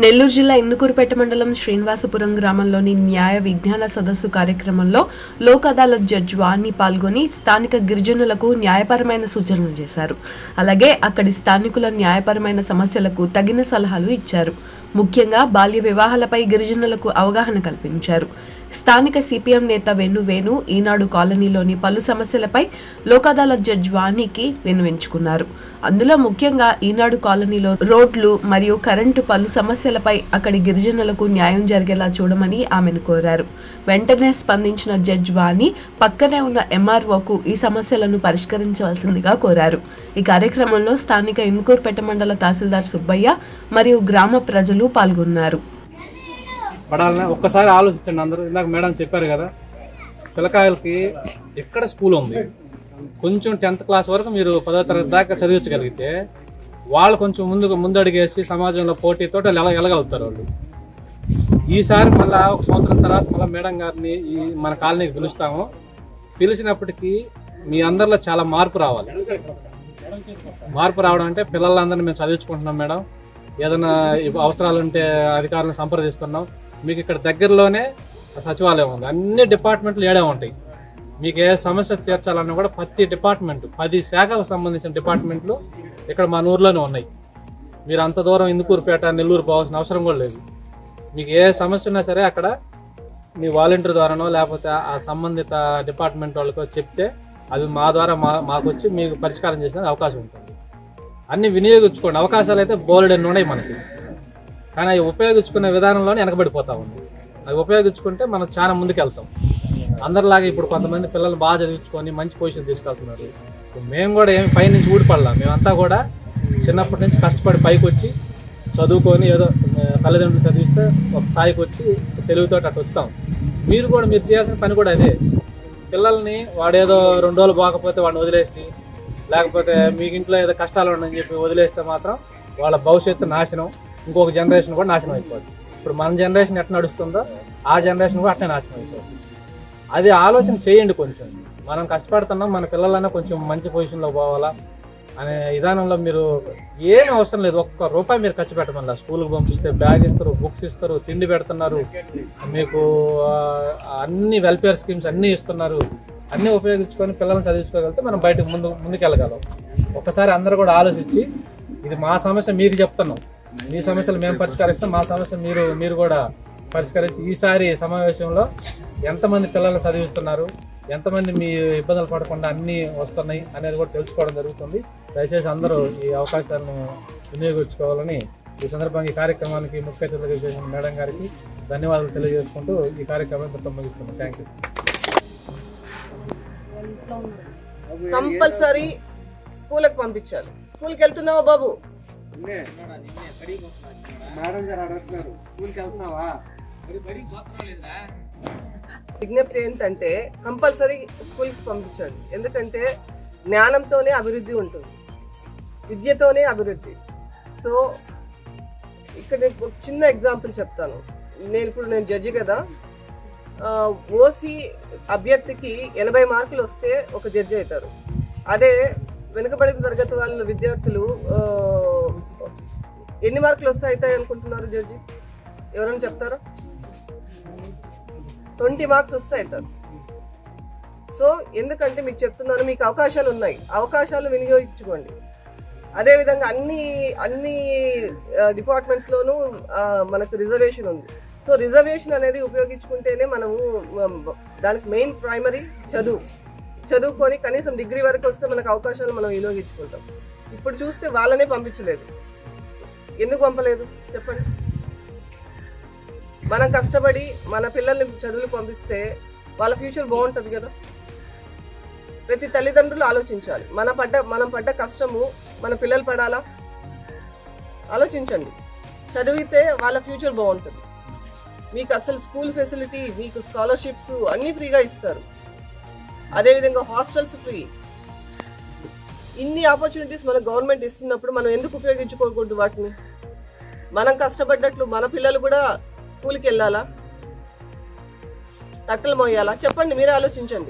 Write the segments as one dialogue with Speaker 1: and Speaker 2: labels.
Speaker 1: నెల్లూరు జిల్లా ఇందుకూరుపేట మండలం శ్రీనివాసపురం గ్రామంలోని న్యాయ విజ్ఞాన సదస్సు కార్యక్రమంలో లోక్ అదాలత్ జడ్జి వాణి పాల్గొని స్థానిక గిరిజనులకు న్యాయపరమైన సూచనలు చేశారు అలాగే అక్కడి స్థానికుల న్యాయపరమైన సమస్యలకు తగిన సలహాలు ఇచ్చారు ముఖ్యంగా బాల్య వివాహాలపై గిరిజనులకు అవగాహన కల్పించారు స్థానిక సిపిఎం నేత వెను వేణు ఈనాడు కాలనీలోని పలు సమస్యలపై లోక్ అదాలత్ జడ్జి వాణికి విన్నవించుకున్నారు అందులో ముఖ్యంగా ఈనాడు కాలనీలో రోడ్లు మరియు కరెంటు పలు సమస్యలపై అక్కడి గిరిజనులకు న్యాయం జరిగేలా చూడమని ఆమెను కోరారు వెంటనే స్పందించిన జడ్జి వాణి పక్కనే ఉన్న ఎంఆర్ఓకు ఈ సమస్యలను పరిష్కరించవలసిందిగా కోరారు ఈ కార్యక్రమంలో స్థానిక ఇంకూర్పేట మండల తహసీల్దార్ సుబ్బయ్య మరియు గ్రామ ప్రజలు పాల్గొన్నారు
Speaker 2: పడాలని ఒక్కసారి ఆలోచించండి అందరూ ఇందాక మేడం చెప్పారు కదా పిల్లకాయలకి ఎక్కడ స్కూల్ ఉంది కొంచెం టెన్త్ క్లాస్ వరకు మీరు పదో తరగతి దాకా చదివించగలిగితే వాళ్ళు కొంచెం ముందుకు ముందు అడిగేసి సమాజంలో పోటీతో వాళ్ళు ఎలా ఎలగలుగుతారు వాళ్ళు ఈసారి మళ్ళా ఒక సంవత్సరం తర్వాత మళ్ళీ మేడం గారిని ఈ మన కాలనీకి పిలుస్తాము పిలిచినప్పటికీ మీ అందరిలో చాలా మార్పు రావాలి మార్పు రావడం అంటే పిల్లలందరినీ మేము చదివించుకుంటున్నాం మేడం ఏదైనా ఇవ్ అవసరాలు ఉంటే అధికారులను సంప్రదిస్తున్నాం మీకు ఇక్కడ దగ్గరలోనే సచివాలయం ఉంది అన్ని డిపార్ట్మెంట్లు ఏడే ఉంటాయి మీకు ఏ సమస్య తీర్చాలన్నా కూడా ప్రతి డిపార్ట్మెంట్ పది శాఖలకు సంబంధించిన డిపార్ట్మెంట్లు ఇక్కడ మన ఊర్లోనే ఉన్నాయి మీరు అంత దూరం ఇందుకూరుపేట నెల్లూరు పోవాల్సిన అవసరం కూడా లేదు మీకు ఏ సమస్య ఉన్నా సరే అక్కడ మీ వాలంటీర్ ద్వారానో లేకపోతే ఆ సంబంధిత డిపార్ట్మెంట్ వాళ్ళకో చెప్తే అది మా ద్వారా మా మాకు వచ్చి మీకు పరిష్కారం చేసే అవకాశం ఉంటుంది అన్ని వినియోగించుకోండి అవకాశాలు అయితే బోలెడన్ని ఉన్నాయి మనకి కానీ అవి ఉపయోగించుకునే విధానంలోనే వెనకబడిపోతా ఉంది అవి ఉపయోగించుకుంటే మనం చాలా ముందుకు వెళ్తాం అందరిలాగా ఇప్పుడు కొంతమంది పిల్లలు బాగా చదివించుకొని మంచి పొజిషన్ తీసుకెళ్తున్నారు ఇప్పుడు మేము కూడా ఏమి పై నుంచి ఊడిపడలా మేమంతా కూడా చిన్నప్పటి నుంచి కష్టపడి పైకి వచ్చి చదువుకొని ఏదో ఆ, తల్లిదండ్రులు చదివిస్తే ఒక స్థాయికి వచ్చి తెలివితో అట్లా వస్తాం మీరు కూడా మీరు చేయాల్సిన పని కూడా అదే పిల్లల్ని వాడేదో రెండు రోజులు బాగపోతే వాడిని వదిలేసి లేకపోతే మీకు ఇంట్లో ఏదో కష్టాలు ఉన్నాయని చెప్పి వదిలేస్తే మాత్రం వాళ్ళ భవిష్యత్తు నాశనం ఇంకొక జనరేషన్ కూడా నాశనం అయిపోద్ది ఇప్పుడు మన జనరేషన్ ఎట్లా నడుస్తుందో ఆ జనరేషన్ కూడా అట్లే నాశనం అయిపోద్ది అది ఆలోచన చేయండి కొంచెం మనం కష్టపడుతున్నాం మన పిల్లలన్నా కొంచెం మంచి పొజిషన్లో పోవాలా అనే విధానంలో మీరు ఏం అవసరం లేదు ఒక్క రూపాయి మీరు ఖర్చు పెట్టమల్లా స్కూల్కి పంపిస్తే బ్యాగ్ ఇస్తారు బుక్స్ ఇస్తారు తిండి పెడుతున్నారు మీకు ఆ, అన్ని వెల్ఫేర్ స్కీమ్స్ అన్నీ ఇస్తున్నారు అన్నీ ఉపయోగించుకొని పిల్లల్ని చదివించుకోగలిగితే మనం బయటకు ముందు ముందుకెళ్ళగలం ఒకసారి అందరూ కూడా ఆలోచించి ఇది మా సమస్య మీరు చెప్తున్నాం మీ సమస్యలు మేము పరిష్కరిస్తాం మా సమస్య మీరు మీరు కూడా పరిష్కరించి ఈసారి సమావేశంలో ఎంతమంది పిల్లలు చదివిస్తున్నారు ఎంతమంది మీ ఇబ్బందులు పడకుండా అన్నీ వస్తున్నాయి అనేది కూడా తెలుసుకోవడం జరుగుతుంది దయచేసి అందరూ ఈ అవకాశాలను వినియోగించుకోవాలని ఈ సందర్భంగా ఈ కార్యక్రమానికి ముఖ్య అతిథులుగా చేసిన మేడం గారికి ధన్యవాదాలు తెలియజేసుకుంటూ ఈ కార్యక్రమాన్ని మొత్తం ముగిస్తున్నాం థ్యాంక్ యూ
Speaker 3: కంపల్సరీ స్కూల్కి పంపించాలి స్కూల్కి వెళ్తున్నావా బాబు
Speaker 4: మేడం గారు అడుగుతున్నారు స్కూల్కి వెళ్తున్నావా
Speaker 3: విజ్ఞప్తి ఏంటంటే కంపల్సరీ స్కూల్కి పంపించండి ఎందుకంటే జ్ఞానంతోనే అభివృద్ధి ఉంటుంది విద్యతోనే అభివృద్ధి సో ఇక్కడ నేను ఒక చిన్న ఎగ్జాంపుల్ చెప్తాను నేను ఇప్పుడు నేను జడ్జి కదా ఓసీ అభ్యర్థికి ఎనభై మార్కులు వస్తే ఒక జడ్జి అవుతారు అదే వెనుకబడిన తరగతి వాళ్ళ విద్యార్థులు ఆ, ఎన్ని మార్కులు వస్తే అవుతాయి అనుకుంటున్నారు జడ్జి ఎవరైనా చెప్తారా ట్వంటీ మార్క్స్ వస్తే అవుతారు సో ఎందుకంటే మీకు చెప్తున్నాను మీకు అవకాశాలు ఉన్నాయి అవకాశాలు వినియోగించుకోండి అదే విధంగా అన్ని అన్ని డిపార్ట్మెంట్స్ లోనూ ఆ, మనకు రిజర్వేషన్ ఉంది సో రిజర్వేషన్ అనేది ఉపయోగించుకుంటేనే మనము మ, దానికి మెయిన్ ప్రైమరీ చదువు చదువుకొని కనీసం డిగ్రీ వరకు వస్తే మనకు అవకాశాలు మనం వినియోగించుకుంటాం ఇప్పుడు చూస్తే వాళ్ళనే పంపించలేదు ఎందుకు పంపలేదు చెప్పండి మనం కష్టపడి మన పిల్లల్ని చదువులు పంపిస్తే వాళ్ళ ఫ్యూచర్ బాగుంటుంది కదా ప్రతి తల్లిదండ్రులు ఆలోచించాలి మన పడ్డ మనం పడ్డ కష్టము మన పిల్లలు పడాలా ఆలోచించండి చదివితే వాళ్ళ ఫ్యూచర్ బాగుంటుంది మీకు అసలు స్కూల్ ఫెసిలిటీ మీకు స్కాలర్షిప్స్ అన్నీ ఫ్రీగా ఇస్తారు అదేవిధంగా హాస్టల్స్ ఫ్రీ ఇన్ని ఆపర్చునిటీస్ మన గవర్నమెంట్ ఇస్తున్నప్పుడు మనం ఎందుకు ఉపయోగించుకోకూడదు వాటిని మనం కష్టపడ్డట్లు మన పిల్లలు కూడా స్కూల్కి వెళ్ళాలా తట్టలు మోయాలా చెప్పండి మీరే ఆలోచించండి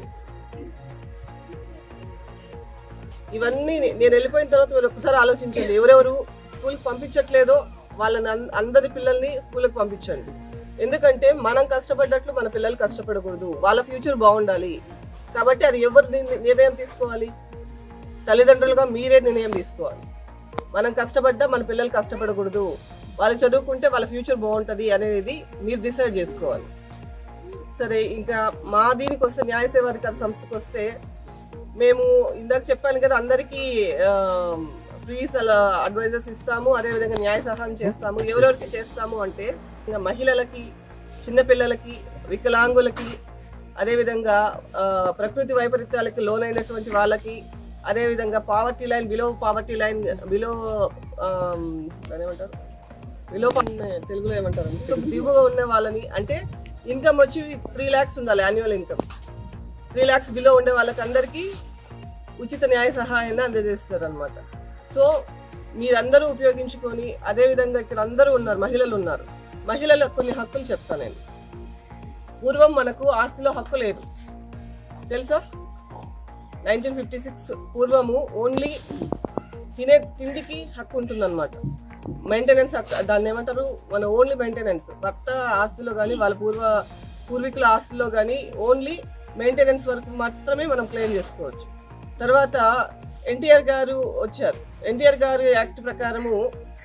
Speaker 3: ఇవన్నీ నే- నేను వెళ్ళిపోయిన తర్వాత మీరు ఒక్కసారి ఆలోచించండి ఎవరెవరు స్కూల్కి పంపించట్లేదో వాళ్ళని అన్- అందరి పిల్లల్ని స్కూల్కి పంపించండి ఎందుకంటే మనం కష్టపడ్డట్లు మన పిల్లలు కష్టపడకూడదు వాళ్ళ ఫ్యూచర్ బాగుండాలి కాబట్టి అది ఎవరు నిర్ణ- నిర్ణయం తీసుకోవాలి తల్లిదండ్రులుగా మీరే నిర్ణయం తీసుకోవాలి మనం కష్టపడ్డా మన పిల్లలు కష్టపడకూడదు వాళ్ళు చదువుకుంటే వాళ్ళ ఫ్యూచర్ బాగుంటుంది అనేది మీరు డిసైడ్ చేసుకోవాలి సరే ఇంకా మా దీనికి వస్తే న్యాయ సేవాధికార సంస్థకు వస్తే మేము ఇందాక చెప్పాను కదా అందరికీ ఫ్రీ అడ్వైజర్స్ ఇస్తాము అదేవిధంగా న్యాయ సహాయం చేస్తాము ఎవరెవరికి చేస్తాము అంటే ఇంకా మహిళలకి చిన్నపిల్లలకి వికలాంగులకి అదేవిధంగా ఆ, ప్రకృతి వైపరీత్యాలకి లోనైనటువంటి వాళ్ళకి అదేవిధంగా poverty line below poverty line below ఏమంటారు బిలో తెలుగులో ఏమంటారు దిగువగా ఉన్న వాళ్ళని అంటే ఇన్కమ్ వచ్చి త్రీ ల్యాక్స్ ఉండాలి annual income three lakhs below ఉండే వాళ్ళకి అందరికీ ఉచిత న్యాయ సహాయాన్ని అందజేస్తారు అనమాట సో మీరందరూ ఉపయోగించుకొని అదేవిధంగా ఇక్కడ అందరూ ఉన్నారు మహిళలు ఉన్నారు మహిళలకు కొన్ని హక్కులు చెప్తాను నేను పూర్వం మనకు ఆస్తిలో హక్కు లేదు తెలుసా నైన్టీన్ ఫిఫ్టీ సిక్స్ పూర్వము ఓన్లీ తినే తిండికి హక్కు ఉంటుందన్నమాట మెయింటెనెన్స్ హక్కు దాన్ని ఏమంటారు మన ఓన్లీ మెయింటెనెన్స్ భర్త ఆస్తిలో కానీ వాళ్ళ పూర్వ పూర్వీకుల ఆస్తిలో కానీ ఓన్లీ మెయింటెనెన్స్ వరకు మాత్రమే మనం క్లెయిమ్ చేసుకోవచ్చు తర్వాత ఎన్టీఆర్ గారు వచ్చారు ఎన్టీఆర్ గారు యాక్ట్ ప్రకారము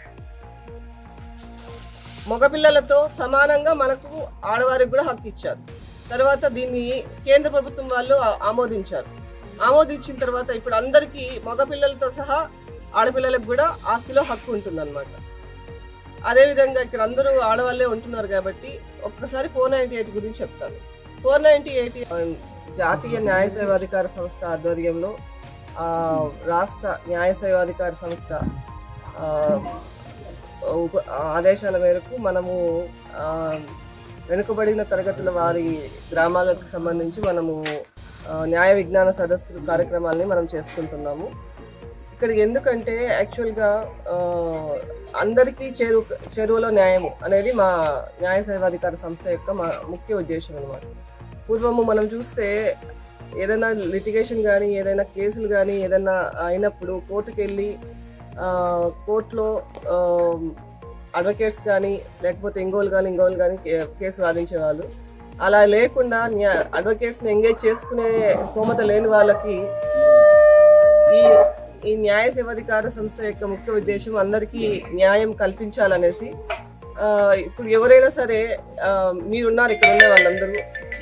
Speaker 3: మగపిల్లలతో సమానంగా మనకు ఆడవారికి కూడా హక్కు ఇచ్చారు తర్వాత దీన్ని కేంద్ర ప్రభుత్వం వాళ్ళు ఆ- ఆమోదించారు ఆమోదించిన తర్వాత ఇప్పుడు అందరికీ మగపిల్లలతో సహా ఆడపిల్లలకు కూడా ఆస్తిలో హక్కు ఉంటుందన్నమాట అదేవిధంగా ఇక్కడ అందరూ ఆడవాళ్ళే ఉంటున్నారు కాబట్టి ఒక్కసారి ఫోర్ నైంటీ ఎయిట్ గురించి చెప్తాను ఫోర్ నైంటీ ఎయిట్ జాతీయ న్యాయ సేవాధికార సంస్థ ఆధ్వర్యంలో ఆ, రాష్ట్ర న్యాయ సేవాధికార సంస్థ ఆ, ఉప- ఆదేశాల మేరకు మనము ఆ, వెనుకబడిన తరగతుల వారి గ్రామాలకు సంబంధించి మనము ఆ, న్యాయ విజ్ఞాన సదస్సు కార్యక్రమాలని మనం చేసుకుంటున్నాము ఇక్కడ ఎందుకంటే యాక్చువల్గా ఆ, అందరికీ చేరు చెరువులో న్యాయము అనేది మా న్యాయ సేవాధికార సంస్థ యొక్క మా ముఖ్య ఉద్దేశం అనమాట పూర్వము మనం చూస్తే ఏదైనా లిటిగేషన్ కానీ ఏదైనా కేసులు కానీ ఏదైనా అయినప్పుడు కోర్టుకు వెళ్ళి ఆ, కోర్టులో అడ్వకేట్స్ కానీ లేకపోతే ఇంగోలు కానీ ఇంగోలు కానీ కే- కేసు వాదించేవాళ్ళు అలా లేకుండా న్యా అడ్వకేట్స్ని ఎంగేజ్ చేసుకునే స్తోమత లేని వాళ్ళకి ఈ ఈ న్యాయ సేవాధికార సంస్థ యొక్క ముఖ్య ఉద్దేశం అందరికీ న్యాయం కల్పించాలనేసి ఆ, ఇప్పుడు ఎవరైనా సరే ఆ, మీరున్నారు ఇక్కడ ఉండే వాళ్ళందరూ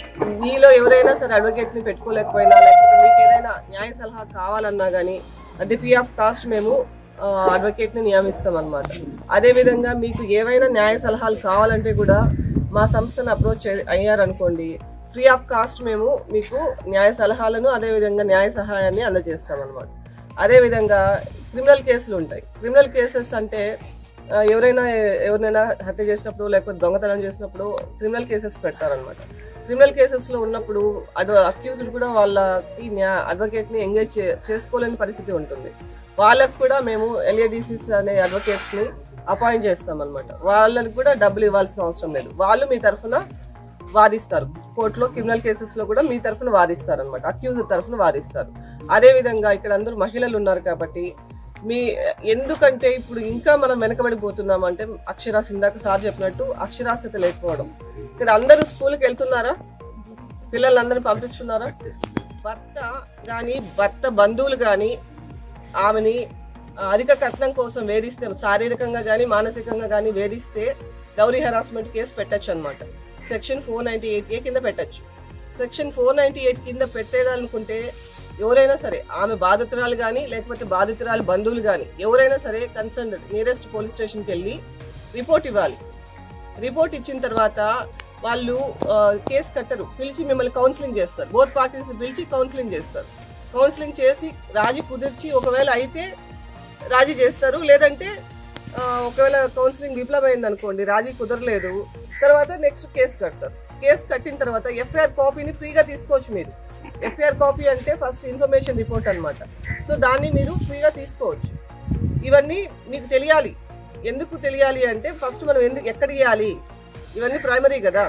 Speaker 3: మీలో ఎవరైనా సరే అడ్వకేట్ ని పెట్టుకోలేకపోయినా లేకపోతే మీకు ఏదైనా న్యాయ సలహా కావాలన్నా కానీ అంటే ఫ్రీ ఆఫ్ కాస్ట్ మేము అడ్వకేట్ ని నియమిస్తాం అనమాట అదేవిధంగా మీకు ఏవైనా న్యాయ సలహాలు కావాలంటే కూడా మా సంస్థను అప్రోచ్ అయ్యారనుకోండి ఫ్రీ ఆఫ్ కాస్ట్ మేము మీకు న్యాయ సలహాలను అదేవిధంగా న్యాయ సహాయాన్ని అందజేస్తాం అనమాట అదేవిధంగా క్రిమినల్ కేసులు ఉంటాయి క్రిమినల్ కేసెస్ అంటే ఆ, ఎవరైనా ఎవరినైనా హత్య చేసినప్పుడు లేకపోతే దొంగతనం చేసినప్పుడు క్రిమినల్ కేసెస్ పెడతారనమాట క్రిమినల్ కేసెస్లో ఉన్నప్పుడు అడ్వ అక్యూజ్డ్ కూడా వాళ్ళకి న్యా అడ్వకేట్ని ఎంగేజ్ చే చేసుకోలేని పరిస్థితి ఉంటుంది వాళ్ళకు కూడా మేము ఎల్ఏడిసిస్ అనే అడ్వకేట్స్ని అపాయింట్ చేస్తాం అనమాట వాళ్ళకి కూడా డబ్బులు ఇవ్వాల్సిన అవసరం లేదు వాళ్ళు మీ తరఫున వాదిస్తారు కోర్టులో క్రిమినల్ కేసెస్ లో కూడా మీ తరఫున వాదిస్తారు అనమాట అక్యూజ్ తరఫున వాదిస్తారు అదే విధంగా ఇక్కడ అందరూ మహిళలు ఉన్నారు కాబట్టి మీ ఎందుకంటే ఇప్పుడు ఇంకా మనం వెనకబడిపోతున్నాం అంటే అక్షరాస్యత ఇందాక సార్ చెప్పినట్టు అక్షరాస్యత లేకపోవడం ఇక్కడ అందరూ స్కూల్కి వెళ్తున్నారా పిల్లలందరినీ పంపిస్తున్నారా భర్త కానీ భర్త బంధువులు కానీ ఆమెని ఆ, అధిక కట్నం కోసం వేధిస్తే శారీరకంగా కానీ మానసికంగా కానీ వేధిస్తే గౌరీ హెరాస్మెంట్ కేసు పెట్టచ్చు అనమాట section four ninety eight A కింద పెట్టచ్చు సెక్షన్ ఫోర్ నైంటీ ఎయిట్ కింద పెట్టేదాలనుకుంటే ఎవరైనా సరే ఆమె బాధితురాలు కానీ లేకపోతే బాధితురాలు బంధువులు కానీ ఎవరైనా సరే కన్సర్న్ నియరెస్ట్ పోలీస్ స్టేషన్కి వెళ్ళి రిపోర్ట్ ఇవ్వాలి రిపోర్ట్ ఇచ్చిన తర్వాత వాళ్ళు ఆ, కేసు కట్టరు పిలిచి మిమ్మల్ని కౌన్సిలింగ్ చేస్తారు బోత్ పార్టీస్ పిలిచి కౌన్సిలింగ్ చేస్తారు కౌన్సిలింగ్ చేసి రాజీ కుదిర్చి ఒకవేళ అయితే రాజీ చేస్తారు లేదంటే ఆ, ఒకవేళ కౌన్సిలింగ్ విఫలమైంది అనుకోండి రాజీ కుదరలేదు తర్వాత నెక్స్ట్ కేసు కడతారు కేసు కట్టిన తర్వాత ఎఫ్ఐఆర్ కాపీని ఫ్రీగా తీసుకోవచ్చు మీరు ఎఫ్ఐఆర్ కాపీ అంటే ఫస్ట్ ఇన్ఫర్మేషన్ రిపోర్ట్ అన్నమాట సో దాన్ని మీరు ఫ్రీగా తీసుకోవచ్చు ఇవన్నీ మీకు తెలియాలి ఎందుకు తెలియాలి అంటే ఫస్ట్ మనం ఎందుకు ఎక్కడ ఇవ్వాలి ఇవన్నీ ప్రైమరీ కదా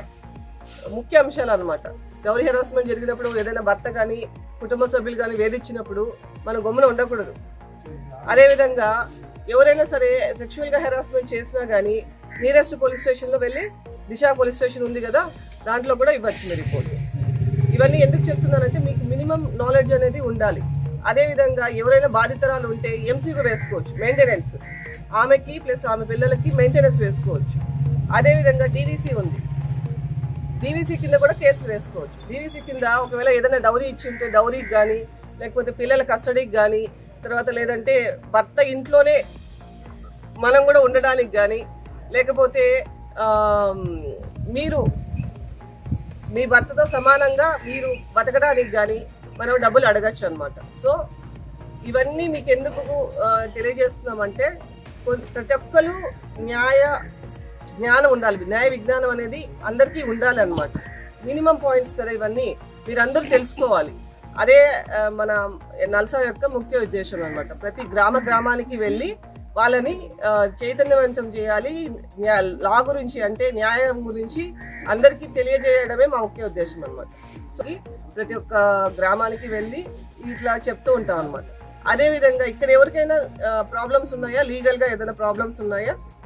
Speaker 3: ముఖ్య అంశాలు అనమాట గౌరీ హెరాస్మెంట్ జరిగినప్పుడు ఏదైనా భర్త కానీ కుటుంబ సభ్యులు కానీ వేధించినప్పుడు మనం గమ్మున ఉండకూడదు అదేవిధంగా ఎవరైనా సరే సెక్షువల్ గా హెరాస్మెంట్ చేసినా గానీ నియరెస్ట్ పోలీస్ స్టేషన్ లో వెళ్ళి దిశ పోలీస్ స్టేషన్ ఉంది కదా దాంట్లో కూడా ఇవ్వచ్చు మీ రిపోర్ట్ ఇవన్నీ ఎందుకు చెప్తున్నానంటే మీకు మినిమం నాలెడ్జ్ అనేది ఉండాలి అదే విధంగా ఎవరైనా బాధితరాలు ఉంటే ఎంసీగా వేసుకోవచ్చు మెయింటెనెన్స్ ఆమెకి ప్లస్ ఆమె పిల్లలకి మెయింటెనెన్స్ వేసుకోవచ్చు అదే విధంగా డీవీసీ ఉంది డీవీసీ కింద కూడా కేసు వేసుకోవచ్చు డీవీసీ కింద ఒకవేళ ఏదైనా డౌరీ ఇచ్చి ఉంటే డౌరీకి కానీ లేకపోతే పిల్లల కస్టడీకి కానీ తర్వాత లేదంటే భర్త ఇంట్లోనే మనం కూడా ఉండడానికి కానీ లేకపోతే ఆమ్, మీరు మీ భర్తతో సమానంగా మీరు బతకడానికి కానీ మనం డబ్బులు అడగచ్చు అనమాట సో ఇవన్నీ మీకు ఎందుకు ఆ, తెలియజేస్తున్నామంటే కొ- ప్రతి ఒక్కరు న్యాయ జ్ఞానం ఉండాలి న్యాయ విజ్ఞానం అనేది అందరికీ ఉండాలి అనమాట మినిమం పాయింట్స్ కదా ఇవన్నీ మీరందరూ తెలుసుకోవాలి అదే ఆ, మన నల్సా యొక్క ముఖ్య ఉద్దేశం అనమాట ప్రతి గ్రామ గ్రామానికి వెళ్ళి వాళ్ళని ఆ, చైతన్యవంతం చేయాలి న్యా- లా గురించి అంటే న్యాయం గురించి అందరికీ తెలియజేయడమే మా ముఖ్య ఉద్దేశం అనమాట సో ఈ ప్రతి ఒక్క గ్రామానికి వెళ్ళి ఇట్లా చెప్తూ ఉంటాం అనమాట అదే విధంగా ఇక్కడ ఎవరికైనా ప్రాబ్లమ్స్ ఉన్నాయా లీగల్ గా ఏదైనా ప్రాబ్లమ్స్ ఉన్నాయా